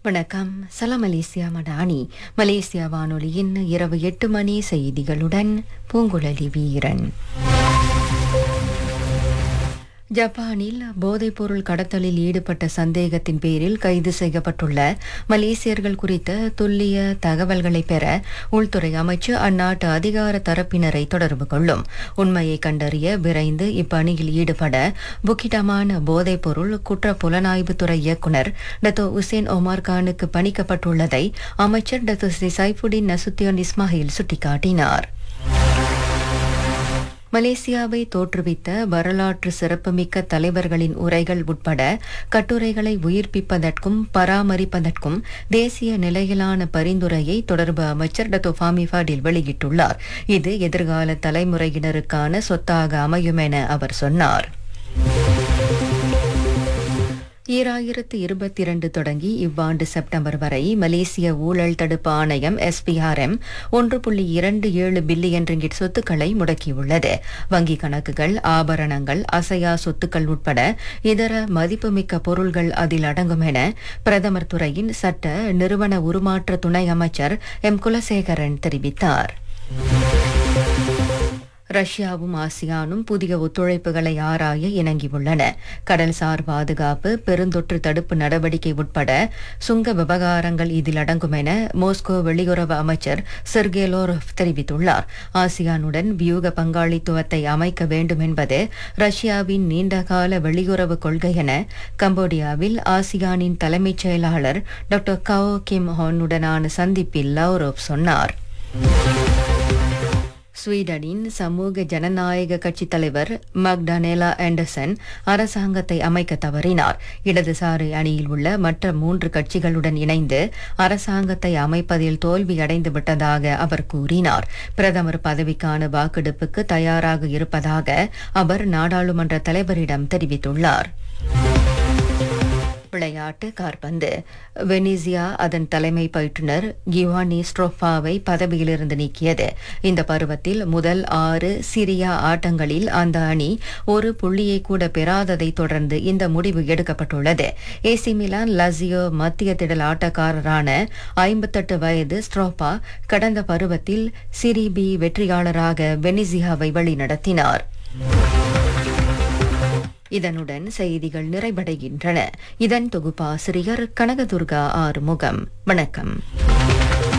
வணக்கம் சலாம் Malaysia Madani Malaysia வானொலியின் இரவு எட்டு மணி செய்திகளுடன் பூங்குழலி வீரன் ஜப்பானில் போதைப்பொருள் கடத்தலில் ஈடுபட்ட சந்தேகத்தின் பேரில் கைது செய்யப்பட்டுள்ள மலேசியர்கள் குறித்த துல்லிய தகவல்களை பெற உள்துறை அமைச்சு அந்நாட்டு அதிகார தரப்பினரை தொடர்பு கொள்ளும் உண்மையை கண்டறிய விரைந்து இப்பணியில் ஈடுபட புக்கிடமான போதைப்பொருள் குற்ற புலனாய்வுத்துறை இயக்குநர் டத்தோ உசேன் ஒமார் கானுக்கு பணிக்கப்பட்டுள்ளதை அமைச்சர் Dato Seri Saifuddin Nasution Ismail சுட்டிக்காட்டினார் மலேசியாவை தோற்றுவித்த வரலாற்று சிறப்புமிக்க தலைவர்களின் உரைகள் உட்பட கட்டுரைகளை உயிர்ப்பிப்பதற்கும் பராமரிப்பதற்கும் தேசிய நிலையிலான பரிந்துரையை தொடர்பு அமைச்சர் டத்தோ ஃபாமி ஃபாடில் வெளியிட்டுள்ளார் இது எதிர்கால தலைமுறையினருக்கான சொத்தாக அமையும் என அவர் சொன்னார் ஈராயிரத்து இருபத்தி இரண்டு தொடங்கி இவ்வாண்டு செப்டம்பர் வரை மலேசிய ஊழல் தடுப்பு ஆணையம் எஸ்பிஆர்எம் ஒன்று புள்ளி இரண்டு ஏழு பில்லியன் ரிங்கிட் சொத்துக்களை முடக்கியுள்ளது வங்கிக் கணக்குகள் ஆபரணங்கள் அசையா சொத்துக்கள் உட்பட இதர மதிப்புமிக்க பொருள்கள் அதில் அடங்கும் என பிரதமர் துறையின் சட்ட நிறுவன உருமாற்ற துணை அமைச்சர் எம் குலசேகரன் தெரிவித்தார் ரஷ்யாவும் ஆசியானும் புதிய ஒத்துழைப்புகளை ஆராய இணங்கியுள்ளன கடல்சார் பாதுகாப்பு பெருந்தொற்று தடுப்பு நடவடிக்கை உட்பட சுங்க விவகாரங்கள் இதில் அடங்கும் என மோஸ்கோ வெளியுறவு அமைச்சர் செர்கே லோரோவ் தெரிவித்துள்ளார் ஆசியானுடன் வியூக பங்காளித்துவத்தை அமைக்க வேண்டும் என்பது ரஷ்யாவின் நீண்டகால வெளியுறவு கொள்கை என கம்போடியாவில் ஆசியானின் தலைமைச் செயலாளர் டாக்டர் கவோ கிம் ஹானுடனான சந்திப்பில் லவ்ரோவ் சொன்னார் ஸ்வீடனின் சமூக ஜனநாயக கட்சி தலைவர் மக்டனேலா ஆண்டர்சன் அரசாங்கத்தை அமைக்க தவறினார் இடதுசாரி அணியில் உள்ள மற்ற மூன்று கட்சிகளுடன் இணைந்து அரசாங்கத்தை அமைப்பதில் தோல்வியடைந்து விட்டதாக அவர் கூறினார் பிரதமர் பதவிக்கான வாக்கெடுப்புக்கு தயாராக இருப்பதாக அவர் நாடாளுமன்ற தலைவரிடம் தெரிவித்துள்ளார் விளையாட்டு கார்பந்து வெனிசியா அதன் தலைமை பயிற்றுனர் கிவானி ஸ்ட்ரோஃபாவை பதவியிலிருந்து நீக்கியது இந்த பருவத்தில் முதல் ஆறு சிரியா ஆட்டங்களில் அந்த அணி ஒரு புள்ளியை கூட பெறாததை தொடர்ந்து இந்த முடிவு எடுக்கப்பட்டுள்ளது ஏசி மிலான் லசியோ மத்திய திடல் ஆட்டக்காரரான ஐம்பத்தெட்டு வயது ஸ்ட்ரோபா கடந்த பருவத்தில் சிரி பி வெற்றியாளராக வெனிசியாவை வழிநடத்தினார் இதனுடன் செய்திகள் நிறைவடைகின்றன இதன் தொகுப்பாசிரியர் கனகதுர்கா ஆறுமுகம் வணக்கம்